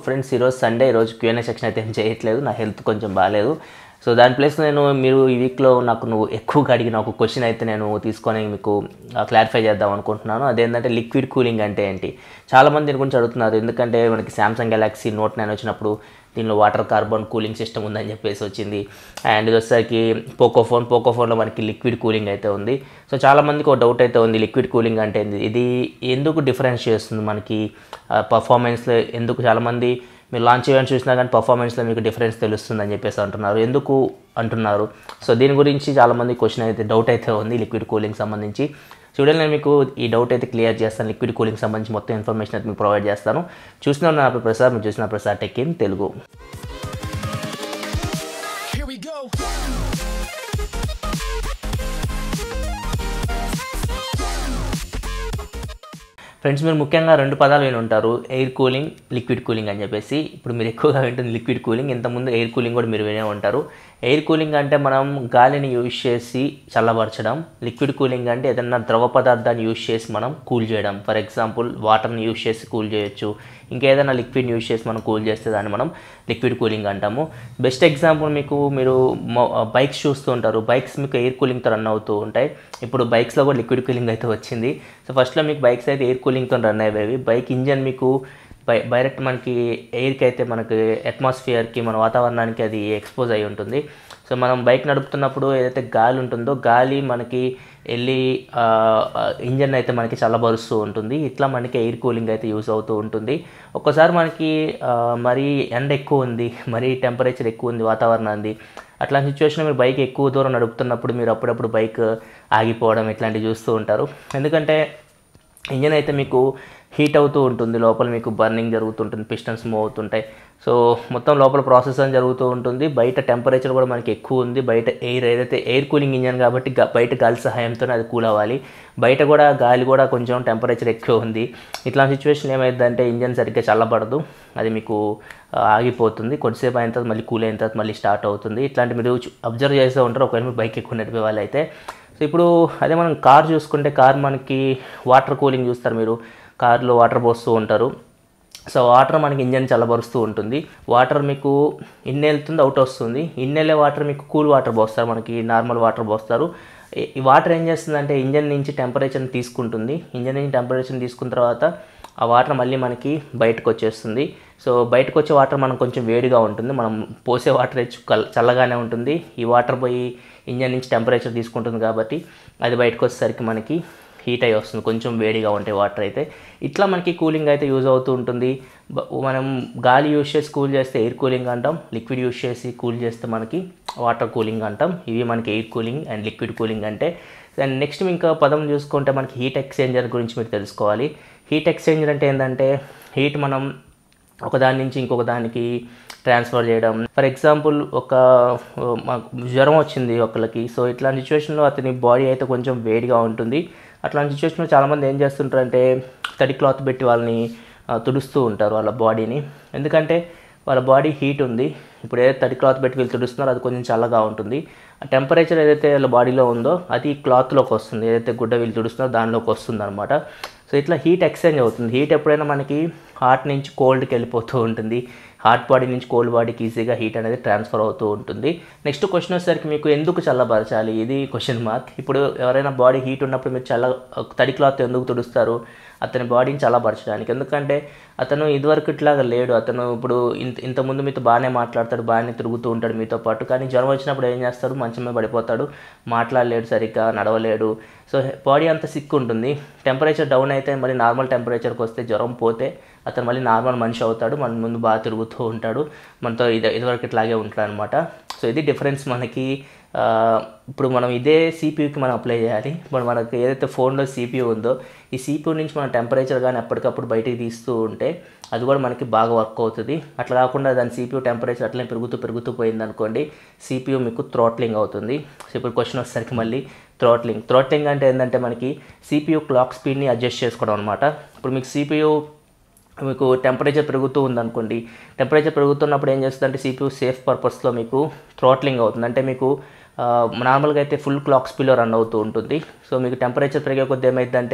Friends ఈరోజు Sunday ఈరోజు Q&A section అయితే ఏం చేయట్లేదు నా హెల్త్ కొంచెం బాగాలేదు సో దాని ప్లేస్ నేను మీరు ఈ వీక్లో నాకు నువ్వు ఎక్కువగా అడిగిన ఒక క్వశ్చన్ అయితే నేను తీసుకొని మీకు క్లారిఫై చేద్దాం అనుకుంటున్నాను అదేంటంటే లిక్విడ్ కూలింగ్ అంటే ఏంటి చాలామంది దీని గురించి అడుగుతున్నారు ఎందుకంటే మనకి శాంసంగ్ గెలాక్సీ నోట్ నైన్ వచ్చినప్పుడు దీనిలో వాటర్ కార్బన్ కూలింగ్ సిస్టమ్ ఉందని చెప్పేసి వచ్చింది అండ్ ఇది వచ్చేసరికి పోకో ఫోన్ పోకో ఫోన్లో మనకి లిక్విడ్ కూలింగ్ అయితే ఉంది సో చాలామందికి ఒక డౌట్ అయితే ఉంది లిక్విడ్ కూలింగ్ అంటే ఏంది? ఇది ఎందుకు డిఫరెన్స్ చేస్తుంది మనకి పర్ఫార్మెన్స్లో ఎందుకు చాలామంది మీరు లాంచ్ ఈవెంట్ చూసినా కానీ పర్ఫార్మెన్స్లో మీకు డిఫరెన్స్ తెలుస్తుందని చెప్పేసి అంటున్నారు ఎందుకు అంటున్నారు సో దీని గురించి చాలామంది క్వశ్చన్ అయితే డౌట్ అయితే ఉంది లిక్విడ్ కూలింగ్ సంబంధించి చూడండి నేను మీకు ఈ డౌట్ అయితే క్లియర్ చేస్తాను లిక్విడ్ కూలింగ్ సంబంధించి మొత్తం ఇన్ఫర్మేషన్ అయితే మీకు ప్రొవైడ్ చేస్తాను చూసిన నా పేరు ప్రసాద్ మీరు చూసిన Prasad tech in Telugu Here we go. Friends మీరు ముఖ్యంగా రెండు పదాలు విని ఉంటారు ఎయిర్ కూలింగ్ లిక్విడ్ కూలింగ్ అని చెప్పేసి ఇప్పుడు మీరు ఎక్కువగా వింటుంది లిక్విడ్ కూలింగ్ ఇంతకుముందు ఎయిర్ కూలింగ్ కూడా మీరు వినే ఉంటారు ఎయిర్ కూలింగ్ అంటే మనం గాలిని యూజ్ చేసి చల్లబరచడం లిక్విడ్ కూలింగ్ అంటే ఏదైనా ద్రవ పదార్థాన్ని యూజ్ చేసి మనం కూల్ చేయడం ఫర్ ఎగ్జాంపుల్ వాటర్ని యూజ్ చేసి కూల్ చేయొచ్చు ఇంకేదైనా లిక్విడ్ యూజ్ చేసి మనం కూల్ చేస్తే దాన్ని మనం లిక్విడ్ కూలింగ్ అంటాము బెస్ట్ ఎగ్జాంపుల్ మీకు మీరు బైక్స్ చూస్తూ ఉంటారు బైక్స్ మీకు ఎయిర్ కూలింగ్తో రన్ అవుతూ ఉంటాయి ఇప్పుడు బైక్స్లో కూడా లిక్విడ్ కూలింగ్ అయితే వచ్చింది సో ఫస్ట్లో మీకు బైక్స్ అయితే ఎయిర్ కూలింగ్తో రన్ అయ్యేవి బైక్ ఇంజన్ మీకు బై డైరెక్ట్ మనకి ఎయిర్కి అయితే మనకి అట్మాస్ఫియర్కి మన వాతావరణానికి అది ఎక్స్పోజ్ అయి ఉంటుంది సో మనం బైక్ నడుపుతున్నప్పుడు ఏదైతే గాలి ఉంటుందో గాలి మనకి వెళ్ళి ఇంజన్ అయితే మనకి చల్లబరుస్తూ ఉంటుంది ఇట్లా మనకి ఎయిర్ కూలింగ్ అయితే యూస్ అవుతూ ఉంటుంది ఒక్కసారి మనకి ఆ, మరీ ఎండ ఎక్కువ ఉంది మరీ టెంపరేచర్ ఎక్కువ ఉంది వాతావరణాన్ని అట్లాంటి సిచ్యువేషన్ మీరు బైక్ ఎక్కువ దూరం నడుపుతున్నప్పుడు మీరు అప్పుడప్పుడు బైక్ ఆగిపోవడం ఇట్లాంటివి చూస్తూ ఉంటారు ఎందుకంటే ఇంజన్ అయితే మీకు హీట్ అవుతూ ఉంటుంది లోపల మీకు బర్నింగ్ జరుగుతుంటుంది పిస్టన్స్ మూవ్ అవుతుంటాయి సో మొత్తం లోపల ప్రాసెస్ అని జరుగుతూ ఉంటుంది బయట టెంపరేచర్ కూడా మనకి ఎక్కువ ఉంది బయట ఎయిర్ ఏదైతే ఎయిర్ కూలింగ్ ఇంజన్ కాబట్టి గా- బయట గాలి సహాయంతోనే అది కూల్ అవ్వాలి బయట కూడా గాలి కూడా కొంచెం టెంపరేచర్ ఎక్కువ ఉంది ఇట్లాంటి సిచ్యువేషన్ ఏమైందంటే ఇంజన్ సరిగ్గా చల్లబడదు అది మీకు ఆ, ఆగిపోతుంది కొద్దిసేపు అయిన తర్వాత మళ్ళీ కూల్ అయిన తర్వాత మళ్ళీ స్టార్ట్ అవుతుంది ఇట్లాంటి మీరు అబ్జర్వ్ చేస్తూ ఉంటారు ఒకవేళ మీరు బైక్ ఎక్కువ నడిపే వాళ్ళు అయితే సో ఇప్పుడు అదే మనం కార్ చూసుకుంటే కార్ మనకి వాటర్ కూలింగ్ చూస్తారు మీరు కార్లో వాటర్ పోస్తూ ఉంటారు సో వాటర్ మనకి ఇంజన్ చల్లబరుస్తూ ఉంటుంది వాటర్ మీకు ఇన్ వెళ్తుంది అవుట్ వస్తుంది ఇన్ వెళ్ళే వాటర్ మీకు కూల్ వాటర్ పోస్తారు మనకి నార్మల్ వాటర్ పోస్తారు ఈ- ఈ వాటర్ ఏం చేస్తుందంటే ఇంజన్ నుంచి టెంపరేచర్ని తీసుకుంటుంది ఇంజన్ నుంచి టెంపరేచర్ని తీసుకున్న తర్వాత ఆ వాటర్ మళ్ళీ మనకి బయటకు వచ్చేస్తుంది సో బయటకు వచ్చే వాటర్ మనం కొంచెం వేడిగా ఉంటుంది మనం పోసే వాటర్ అయితే చల్ల- చల్లగానే ఉంటుంది ఈ వాటర్ పోయి ఇంజన్ నుంచి టెంపరేచర్ తీసుకుంటుంది కాబట్టి అది బయటకు వచ్చేసరికి మనకి హీట్ అయి వస్తుంది కొంచెం వేడిగా ఉంటాయి వాటర్ అయితే ఇట్లా మనకి కూలింగ్ అయితే యూజ్ అవుతూ ఉంటుంది బ- మనం గాలి యూజ్ చేసి కూల్ చేస్తే ఎయిర్ కూలింగ్ అంటాం లిక్విడ్ యూజ్ చేసి కూల్ చేస్తే మనకి వాటర్ కూలింగ్ అంటాం ఇవి మనకి air cooling and liquid cooling అంటే అండ్ నెక్స్ట్ ఇంకా పదం చూసుకుంటే మనకి హీట్ ఎక్స్చేంజర్ గురించి మీరు తెలుసుకోవాలి హీట్ ఎక్స్చేంజర్ అంటే ఏంటంటే హీట్ మనం ఒక దాని నుంచి ఇంకొక దానికి ట్రాన్స్ఫర్ చేయడం ఫర్ ఎగ్జాంపుల్ ఒక ఆ, మాకు జ్వరం వచ్చింది ఒకళ్ళకి సో ఇట్లాంటి సిచ్యువేషన్లో అతని బాడీ అయితే కొంచెం వేడిగా ఉంటుంది అట్లాంటి సిచ్యువేషన్లో చాలామంది ఏం చేస్తుంటారంటే తడి క్లాత్ పెట్టి వాళ్ళని ఆ, తుడుస్తూ ఉంటారు వాళ్ళ బాడీని ఎందుకంటే వాళ్ళ బాడీ హీట్ ఉంది ఇప్పుడు ఏదైతే తడి క్లాత్ పెట్టి వీళ్ళు తుడుస్తున్నారో అది కొంచెం చల్లగా ఉంటుంది ఆ టెంపరేచర్ ఏదైతే వాళ్ళ బాడీలో ఉందో అది క్లాత్లోకి వస్తుంది ఏదైతే గుడ్డ వీళ్ళు తుడుస్తున్నారో దానిలోకి వస్తుంది అనమాట సో ఇట్లా హీట్ ఎక్స్చేంజ్ అవుతుంది హీట్ ఎప్పుడైనా మనకి హాట్ నుంచి కోల్డ్కి వెళ్ళిపోతూ ఉంటుంది హాట్ బాడీ నుంచి కోల్డ్ బాడీకి ఈజీగా హీట్ అనేది ట్రాన్స్ఫర్ అవుతూ ఉంటుంది నెక్స్ట్ క్వశ్చన్ వచ్చేసరికి మీకు ఎందుకు చల్లబరచాలి ఇది క్వశ్చన్ మార్క్ ఇప్పుడు ఎవరైనా బాడీ హీట్ ఉన్నప్పుడు మీరు చల్ల తడి క్లాత్ ఎందుకు తుడుస్తారు అతని బాడీని చల్లబరచడానికి ఎందుకంటే అతను ఇదివరకు ఇట్లాగా లేడు అతను ఇప్పుడు ఇంత ఇంతకుముందు మీతో బాగానే మాట్లాడతాడు బాగానే తిరుగుతూ ఉంటాడు మీతో పాటు కానీ జ్వరం వచ్చినప్పుడు ఏం చేస్తాడు మంచం మీద పడిపోతాడు మాట్లాడలేడు సరిగ్గా నడవలేడు సో బాడీ అంత సిక్ ఉంటుంది టెంపరేచర్ డౌన్ అయితే మళ్ళీ నార్మల్ టెంపరేచర్కి వస్తే జ్వరం పోతే అతను మళ్ళీ నార్మల్ మనిషి అవుతాడు మన ముందు బాగా తిరుగుతూ ఉంటాడు మనతో ఇది ఇదివరకు ఇట్లాగే ఉంటాడు అనమాట సో ఇది డిఫరెన్స్ మనకి ఆ, ఇప్పుడు మనం ఇదే సిపియూకి మనం అప్లై చేయాలి ఇప్పుడు మనకు ఏదైతే ఫోన్లో సిపియూ ఉందో ఈ సిపియూ నుంచి మనం టెంపరేచర్ కానీ ఎప్పటికప్పుడు బయటికి తీస్తూ ఉంటే అది కూడా మనకి బాగా వర్క్ అవుతుంది అట్లా కాకుండా దాని సిపియూ టెంపరేచర్ అట్లనే పెరుగుతూ పెరుగుతూ పోయింది అనుకోండి సిపియూ మీకు థ్రోట్లింగ్ అవుతుంది సో ఇప్పుడు క్వశ్చన్ వచ్చేసరికి మళ్ళీ థ్రోట్లింగ్ థ్రోట్లింగ్ అంటే ఏంటంటే మనకి సిపియూ క్లాక్ స్పీడ్ని అడ్జస్ట్ చేసుకోవడం అనమాట ఇప్పుడు మీకు సిపియూ మీకు టెంపరేచర్ పెరుగుతూ ఉందనుకోండి టెంపరేచర్ పెరుగుతున్నప్పుడు ఏం చేస్తుందంటే సిపియూ సేఫ్ పర్పస్లో మీకు థ్రోట్లింగ్ అవుతుంది అంటే మీకు నార్మల్గా అయితే ఫుల్ క్లాక్ స్పీడ్లో రన్ అవుతూ ఉంటుంది సో మీకు టెంపరేచర్ పెరిగే కొద్ది ఏమైందంటే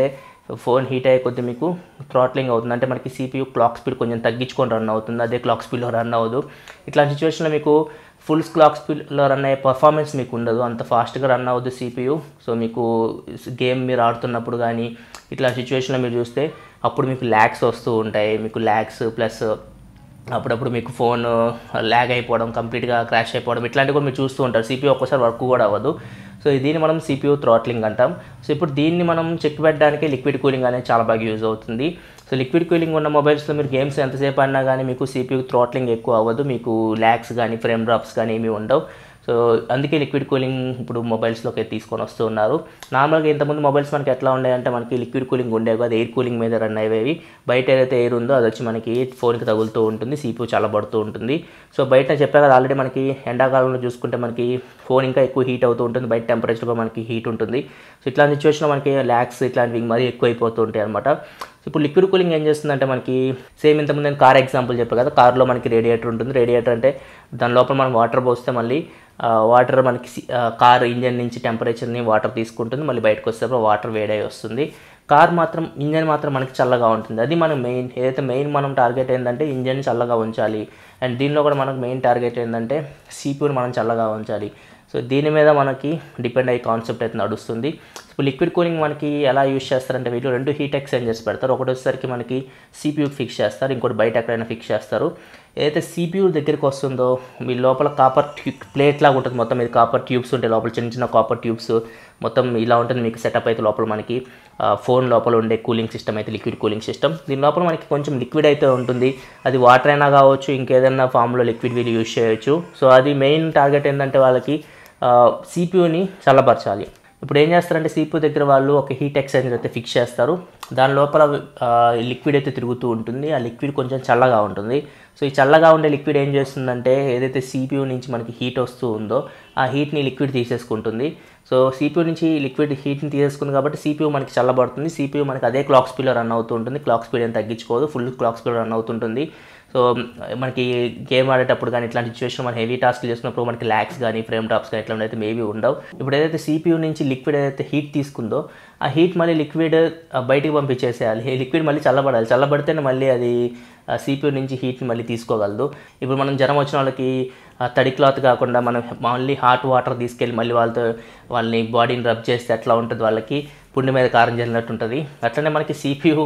ఫోన్ హీట్ అయ్యే కొద్దీ మీకు థ్రాట్లింగ్ అవుతుంది అంటే మనకి సిపియూ క్లాక్ స్పీడ్ కొంచెం తగ్గించుకొని రన్ అవుతుంది అదే క్లాక్ స్పీడ్లో రన్ అవ్వదు ఇట్లాంటి సిచ్యువేషన్లో మీకు ఫుల్ క్లాక్ స్పీడ్లో రన్ అయ్యే పర్ఫార్మెన్స్ మీకు ఉండదు అంత ఫాస్ట్గా రన్ అవ్వదు సిపియూ సో మీకు గేమ్ మీరు ఆడుతున్నప్పుడు కానీ ఇట్లా సిచ్యువేషన్లో మీరు చూస్తే అప్పుడు మీకు ల్యాక్స్ వస్తూ ఉంటాయి మీకు ల్యాక్స్ ప్లస్ అప్పుడప్పుడు మీకు ఫోన్ ల్యాగ్ అయిపోవడం కంప్లీట్గా క్రాష్ అయిపోవడం ఇట్లాంటివి కూడా మీరు చూస్తూ ఉంటారు సిపియూ ఒక్కసారి వర్క్ కూడా అవ్వదు సో దీన్ని మనం సిపియూ థ్రాట్లింగ్ అంటాం సో ఇప్పుడు దీన్ని మనం చెక్ పెట్టడానికి లిక్విడ్ కూలింగ్ అనేది చాలా బాగా యూజ్ అవుతుంది సో లిక్విడ్ కూలింగ్ ఉన్న మొబైల్స్లో మీరు గేమ్స్ ఎంతసేపు ఆడినా కానీ మీకు సిపియూ థ్రాట్లింగ్ ఎక్కువ అవ్వదు మీకు ల్యాక్స్ కానీ ఫ్రేమ్ డ్రాప్స్ కానీ ఏమీ ఉండవు సో అందుకే లిక్విడ్ కూలింగ్ ఇప్పుడు మొబైల్స్లోకి తీసుకొని వస్తూ ఉన్నారు నార్మల్గా ఇంతకుముందు మొబైల్స్ మనకి ఎట్లా ఉండేదంటే మనకి లిక్విడ్ కూలింగ్ ఉండేవి అది ఎయిర్ కూలింగ్ మీద రన్ అయ్యేవి బయట ఏదైతే ఎయిర్ ఉందో అది వచ్చి మనకి ఫోన్కి తగులుతూ ఉంటుంది సీపీ చల్లబడుతూ ఉంటుంది సో బయట చెప్పా కదా ఆల్రెడీ మనకి ఎండాకాలంలో చూసుకుంటే మనకి ఫోన్ ఇంకా ఎక్కువ హీట్ అవుతూ ఉంటుంది బయట టెంపరేచర్ కూడా మనకి హీట్ ఉంటుంది సో ఇట్లాంటి సిచ్యువేషన్లో మనకి ల్యాక్స్ ఇట్లాంటివి మరీ ఎక్కువ అయిపోతూ ఉంటాయి అనమాట ఇప్పుడు లిక్విడ్ కూలింగ్ ఏం చేస్తుందంటే మనకి సేమ్ ఇంతకుముందు నేను కార్ ఎగ్జాంపుల్ చెప్పాను కదా కార్లో మనకి రేడియేటర్ ఉంటుంది రేడియేటర్ అంటే దాని లోపల మనం వాటర్ పోస్తే మళ్ళీ వాటర్ మనకి కార్ ఇంజన్ నుంచి టెంపరేచర్ని వాటర్ తీసుకుంటుంది మళ్ళీ బయటకు వస్తే వాటర్ వేడై వస్తుంది కార్ మాత్రం ఇంజన్ మాత్రం మనకి చల్లగా ఉంటుంది అది మనం మెయిన్ ఏదైతే మెయిన్ మనం టార్గెట్ ఏంటంటే ఇంజన్ చల్లగా ఉంచాలి అండ్ దీనిలో కూడా మనకు మెయిన్ టార్గెట్ ఏంటంటే సీపీని మనం చల్లగా ఉంచాలి సో దీని మీద మనకి డిపెండ్ అయ్యే కాన్సెప్ట్ అయితే నడుస్తుంది ఇప్పుడు లిక్విడ్ కూలింగ్ మనకి ఎలా యూస్ చేస్తారంటే వీళ్ళు రెండు హీట్ ఎక్స్చేంజర్స్ పెడతారు ఒకటి వచ్చేసరికి మనకి సిపియూకి ఫిక్స్ చేస్తారు ఇంకోటి బయట ఎక్కడైనా ఫిక్స్ చేస్తారు ఏదైతే సిపియూ దగ్గరికి వస్తుందో మీ లోపల కాపర్ ప్లేట్ లాగా ఉంటుంది మొత్తం ఇది కాపర్ ట్యూబ్స్ ఉంటాయి లోపల చిన్న చిన్న కాపర్ ట్యూబ్స్ మొత్తం ఇలా ఉంటుంది మీకు సెటప్ అయితే లోపల మనకి ఫోన్ లోపల ఉండే కూలింగ్ సిస్టమ్ అయితే లిక్విడ్ కూలింగ్ సిస్టమ్ దీని లోపల మనకి కొంచెం లిక్విడ్ అయితే ఉంటుంది అది వాటర్ అయినా కావచ్చు ఇంకేదైనా ఫామ్లో లిక్విడ్ వీళ్ళు యూజ్ చేయొచ్చు సో అది మెయిన్ టార్గెట్ ఏంటంటే వాళ్ళకి సిపియూని చల్లబరచాలి ఇప్పుడు ఏం చేస్తారంటే సిపియూ దగ్గర వాళ్ళు ఒక హీట్ ఎక్స్చేంజర్ అయితే ఫిక్స్ చేస్తారు దాని లోపల లిక్విడ్ అయితే తిరుగుతూ ఉంటుంది ఆ లిక్విడ్ కొంచెం చల్లగా ఉంటుంది సో ఈ చల్లగా ఉండే లిక్విడ్ ఏం చేస్తుందంటే ఏదైతే సిపియూ నుంచి మనకి హీట్ వస్తూ ఉందో ఆ హీట్ని లిక్విడ్ తీసేసుకుంటుంది సో సిపియూ నుంచి లిక్విడ్ హీట్ని తీసేసుకుంది కాబట్టి సిపియూ మనకి చల్లబడుతుంది సిపియూ మనకి అదే క్లాక్ స్పీడ్లో రన్ అవుతూ ఉంటుంది క్లాక్ స్పీడ్ ఏం తగ్గించుకోదు ఫుల్ క్లాక్ స్పీడ్ రన్ అవుతుంటుంది సో మనకి గేమ్ ఆడేటప్పుడు కానీ ఇట్లాంటి సిచ్యువేషన్ మనం హెవీ టాస్క్ చేసినప్పుడు మనకి ల్యాక్స్ కానీ ఫ్రేమ్ టాప్స్ కానీ ఇట్లాంటి అయితే మేబీ ఉండవు ఇప్పుడు ఏదైతే సిపియూ నుంచి లిక్విడ్ ఏదైతే హీట్ తీసుకుందో ఆ హీట్ మళ్ళీ లిక్విడ్ బయటికి పంపించేసేయాలి ఈ లిక్విడ్ మళ్ళీ చల్లబడాలి చల్లబడితేనే మళ్ళీ అది సిపియూ నుంచి హీట్ని మళ్ళీ తీసుకోగలదు ఇప్పుడు మనం జ్వరం వచ్చిన వాళ్ళకి తడి క్లాత్ కాకుండా మనం మళ్ళీ హాట్ వాటర్ తీసుకెళ్ళి మళ్ళీ వాళ్ళతో వాళ్ళని బాడీని రబ్ చేస్తే ఎట్లా ఉంటుంది వాళ్ళకి పుండి మీద కారం చల్లినట్టు ఉంటుంది అట్లనే మనకి సిపియు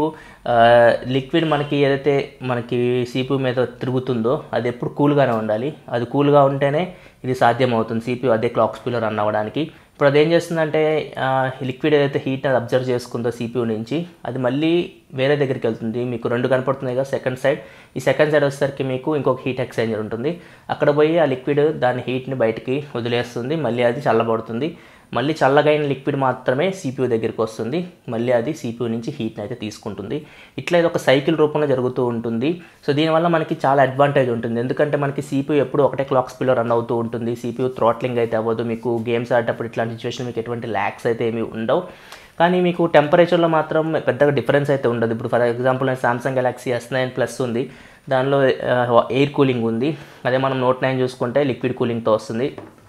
లిక్విడ్ మనకి ఏదైతే మనకి సిపియు మీద తిరుగుతుందో అది ఎప్పుడు కూల్గానే ఉండాలి అది కూల్గా ఉంటేనే ఇది సాధ్యం అవుతుంది సిపియు అదే క్లాక్ స్పీడ్లో రన్ అవ్వడానికి ఇప్పుడు అది ఏం చేస్తుందంటే లిక్విడ్ ఏదైతే హీట్ అది అబ్జర్వ్ చేసుకుందో సిపియూ నుంచి అది మళ్ళీ వేరే దగ్గరికి వెళ్తుంది మీకు రెండు కనపడుతున్నాయి కదా సెకండ్ సైడ్ ఈ సెకండ్ సైడ్ వచ్చేసరికి మీకు ఇంకొక హీట్ ఎక్స్చేంజర్ ఉంటుంది అక్కడ పోయి ఆ లిక్విడ్ దాని హీట్ని బయటికి వదిలేస్తుంది మళ్ళీ అది చల్లబడుతుంది మళ్ళీ చల్లగైన లిక్విడ్ మాత్రమే సిపియూ దగ్గరికి వస్తుంది మళ్ళీ అది సిపియూ నుంచి హీట్ని అయితే తీసుకుంటుంది ఇట్లా ఇది ఒక సైకిల్ రూపంలో జరుగుతూ ఉంటుంది సో దీనివల్ల మనకి చాలా అడ్వాంటేజ్ ఉంటుంది ఎందుకంటే మనకి సిపియూ ఎప్పుడు ఒకటే క్లాక్ స్పీడ్లో రన్ అవుతూ ఉంటుంది సిపియూ థ్రాట్లింగ్ అయితే అవ్వదు మీకు గేమ్స్ ఆడేటప్పుడు ఇట్లాంటి సిచ్యువేషన్ మీకు ఎటువంటి ల్యాక్స్ అయితే ఏమి ఉండవు కానీ మీకు టెంపరేచర్లో మాత్రం పెద్దగా డిఫరెన్స్ అయితే ఉండదు ఇప్పుడు ఫర్ ఎగ్జాంపుల్ నేను Samsung Galaxy S nine plus ఉంది దానిలో ఎయిర్ కూలింగ్ ఉంది అదే మనం నోట్ నైన్ చూసుకుంటే లిక్విడ్ కూలింగ్తో వస్తుంది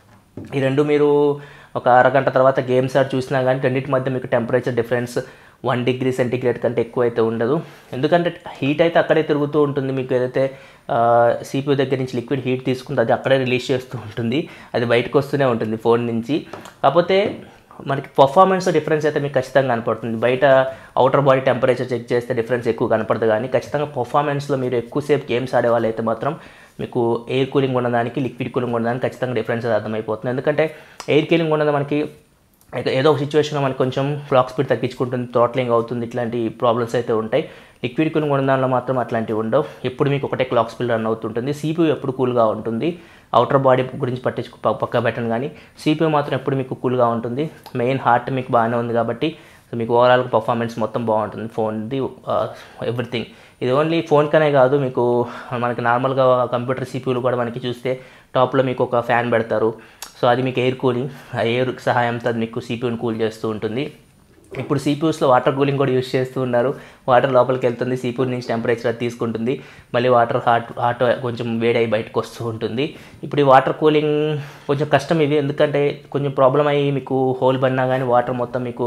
ఈ రెండు మీరు ఒక అరగంట తర్వాత గేమ్స్ ఆడి చూసినా కానీ రెండింటి మధ్య మీకు temperature difference one degree centigrade కంటే ఎక్కువ అయితే ఉండదు ఎందుకంటే హీట్ అయితే అక్కడే తిరుగుతూ ఉంటుంది మీకు ఏదైతే సిపియూ దగ్గర నుంచి లిక్విడ్ హీట్ తీసుకుంటే అది అక్కడే రిలీజ్ చేస్తూ ఉంటుంది అది బయటకు వస్తూనే ఉంటుంది ఫోన్ నుంచి కాకపోతే మనకి పర్ఫార్మెన్స్ డిఫరెన్స్ అయితే మీకు ఖచ్చితంగా కనపడుతుంది బయట అవుటర్ బాడీ టెంపరేచర్ చెక్ చేస్తే డిఫరెన్స్ ఎక్కువ కనపడదు కానీ ఖచ్చితంగా పర్ఫార్మెన్స్లో మీరు ఎక్కువసేపు గేమ్స్ ఆడే వాళ్ళు అయితే మాత్రం మీకు ఎయిర్ కూలింగ్ ఉన్నదానికి లిక్విడ్ కూలింగ్ ఉన్నదానికి ఖచ్చితంగా డిఫరెన్స్ అర్థమైపోతుంది ఎందుకంటే ఎయిర్ కూలింగ్ ఉన్నది మనకి ఏదో ఒక సిచ్యువేషన్లో మనకి కొంచెం క్లాక్ స్పీడ్ తగ్గించుకుంటుంది థ్రాట్లింగ్ అవుతుంది ఇట్లాంటి ప్రాబ్లమ్స్ అయితే ఉంటాయి లిక్విడ్ కూలింగ్ ఉన్న దానిలో మాత్రం అట్లాంటివి ఉండవు ఎప్పుడు మీకు ఒకటే క్లాక్ స్పీడ్ రన్ అవుతుంటుంది సిపియూ ఎప్పుడు కూల్గా ఉంటుంది అవుటర్ బాడీ గురించి పట్టించుకు పక్క పెట్టను కానీ సిపియూ మాత్రం ఎప్పుడు మీకు కూల్గా ఉంటుంది మెయిన్ హార్ట్ మీకు బాగానే ఉంది కాబట్టి సో మీకు ఓవరాల్ పర్ఫార్మెన్స్ మొత్తం బాగుంటుంది ఫోన్ది ఎవ్రీథింగ్ ఇది ఓన్లీ ఫోన్ కనే కాదు మీకు మనకి నార్మల్గా కంప్యూటర్ సిపియూలు కూడా మనకి చూస్తే టాప్లో మీకు ఒక ఫ్యాన్ పెడతారు సో అది మీకు ఎయిర్ కూలింగ్ ఆ ఎయిర్ సహాయంతో అది మీకు సిపియూని కూల్ చేస్తూ ఉంటుంది ఇప్పుడు సిపియూస్లో వాటర్ కూలింగ్ కూడా యూస్ చేస్తూ ఉన్నారు వాటర్ లోపలికి వెళ్తుంది సిపియూ నుంచి టెంపరేచర్ అది తీసుకుంటుంది మళ్ళీ వాటర్ హాట్ హాట్ కొంచెం వేడై బయటకు వస్తూ ఉంటుంది ఇప్పుడు ఈ వాటర్ కూలింగ్ కొంచెం కష్టం ఇది ఎందుకంటే కొంచెం ప్రాబ్లం అయ్యి మీకు హోల్ పడినా కానీ వాటర్ మొత్తం మీకు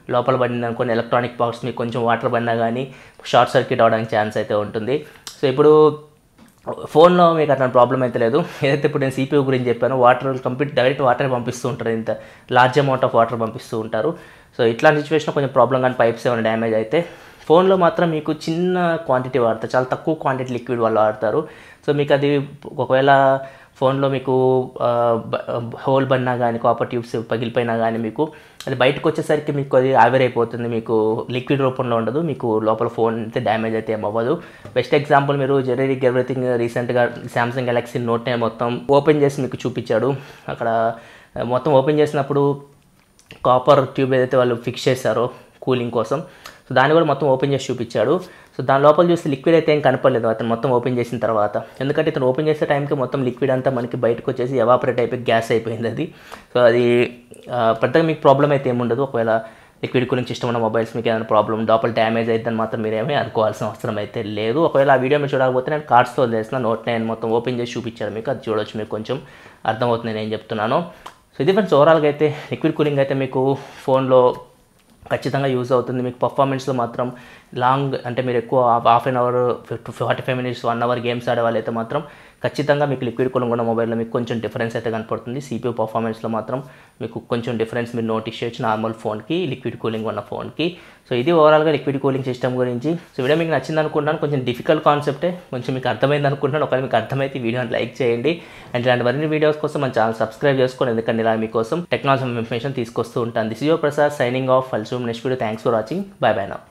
లోపల పడింది అనుకోని ఎలక్ట్రానిక్ బాక్స్ మీకు కొంచెం వాటర్ పడినా కానీ షార్ట్ సర్క్యూట్ అవడానికి ఛాన్స్ అయితే ఉంటుంది సో ఇప్పుడు ఫోన్లో మీకు అట్లాంటి ప్రాబ్లం అయితే లేదు ఏదైతే ఇప్పుడు నేను సిపియూ గురించి చెప్పానో వాటర్ కంప్లీట్ డైరెక్ట్ వాటర్ పంపిస్తూ ఉంటారు ఇంత లార్జ్ అమౌంట్ ఆఫ్ వాటర్ పంపిస్తూ ఉంటారు సో ఇట్లాంటి సిచ్యువేషన్ కొంచెం ప్రాబ్లం కానీ పైప్స్ ఏమైనా డ్యామేజ్ అయితే ఫోన్లో మాత్రం మీకు చిన్న క్వాంటిటీ వాడతారు చాలా తక్కువ క్వాంటిటీ లిక్విడ్ వాళ్ళు వాడతారు సో మీకు అది ఒకవేళ ఫోన్లో మీకు హోల్ పడినా కానీ కాపర్ ట్యూబ్స్ పగిలిపోయినా కానీ మీకు అది బయటకు వచ్చేసరికి మీకు అది ఆవిరైపోతుంది మీకు లిక్విడ్ రూపంలో ఉండదు మీకు లోపల ఫోన్ అయితే డ్యామేజ్ అయితే ఏమవ్వదు బెస్ట్ ఎగ్జాంపుల్ మీరు జెనరిక్ ఎవ్రీథింగ్ రీసెంట్గా సామ్సంగ్ గెలాక్సీ నోట్ నైన్ మొత్తం ఓపెన్ చేసి మీకు చూపించాడు అక్కడ మొత్తం ఓపెన్ చేసినప్పుడు కాపర్ ట్యూబ్ ఏదైతే వాళ్ళు ఫిక్స్ చేశారో కూలింగ్ కోసం సో దాన్ని కూడా మొత్తం ఓపెన్ చేసి చూపించాడు సో దాని లోపల చూస్తే లిక్విడ్ అయితే ఏం కనపడలేదు అతను మొత్తం ఓపెన్ చేసిన తర్వాత ఎందుకంటే ఇతను ఓపెన్ చేసే టైంకి మొత్తం లిక్విడ్ అంతా మనకి బయటకు వచ్చేసి ఎవాపరేట్ అయిపోయి గ్యాస్ అయిపోయింది అది సో అది ఆ, పెద్దగా మీకు ప్రాబ్లం అయితే ఏముండదు ఒకవేళ లిక్విడ్ గురించి ఇష్టం ఉన్న మొబైల్స్ మీకు ఏదైనా ప్రాబ్లం లోపల డ్యామేజ్ అయిద్దని మాత్రం మీరేమీ అనుకోవాల్సిన అవసరం అయితే లేదు ఒకవేళ ఆ వీడియో మీరు చూడకపోతే నేను కార్డ్స్తో వదిలేసిన నోట్ నైన్ మొత్తం ఓపెన్ చేసి చూపించాను మీకు అది చూడొచ్చు మీకు కొంచెం అర్థమవుతుంది నేను ఏం చెప్తున్నాను సో ఇది ఫ్రెండ్స్ ఓవరాల్గా అయితే లిక్విడ్ కూలింగ్ అయితే మీకు ఫోన్లో ఖచ్చితంగా యూజ్ అవుతుంది మీకు పర్ఫార్మెన్స్లో మాత్రం లాంగ్ అంటే మీరు ఎక్కువ half an hour fifty forty five minutes one hour games ఆడే వాళ్ళైతే మాత్రం ఖచ్చితంగా మీకు లిక్విడ్ కూలింగ్ ఉన్న మొబైల్లో మీకు కొంచెం డిఫరెన్స్ అయితే కనపడుతుంది సిపియూ పర్ఫార్మెన్స్లో మాత్రం మీకు కొంచెం డిఫరెన్స్ మీరు నోటీస్ చేయొచ్చు నార్మల్ ఫోన్కి లిక్విడ్ కూలింగ్ ఉన్న ఫోన్కి సో ఇది ఓవరాల్గా లిక్విడ్ కూలింగ్ సిస్టమ్ గురించి సో వీడియో మీకు నచ్చింది అనుకుంటున్నాను కొంచెం డిఫికల్ట్ కాన్సెప్టే కొంచెం మీకు అర్థమైంది అనుకుంటున్నాను ఒకవేళ మీకు అర్థమైతే ఈ వీడియోని లైక్ చేయండి అండ్ ఇలాంటి మరిన్ని వీడియోస్ కోసం మన ఛానల్ సబ్స్క్రైబ్ చేసుకోండి ఎందుకంటే ఇలా మీకోసం టెక్నాలజీ ఇన్ఫర్మేషన్ తీసుకొస్తూ ఉంటాను this your Prasad signing off అల్సూమ్ next video thanks for watching bye bye నా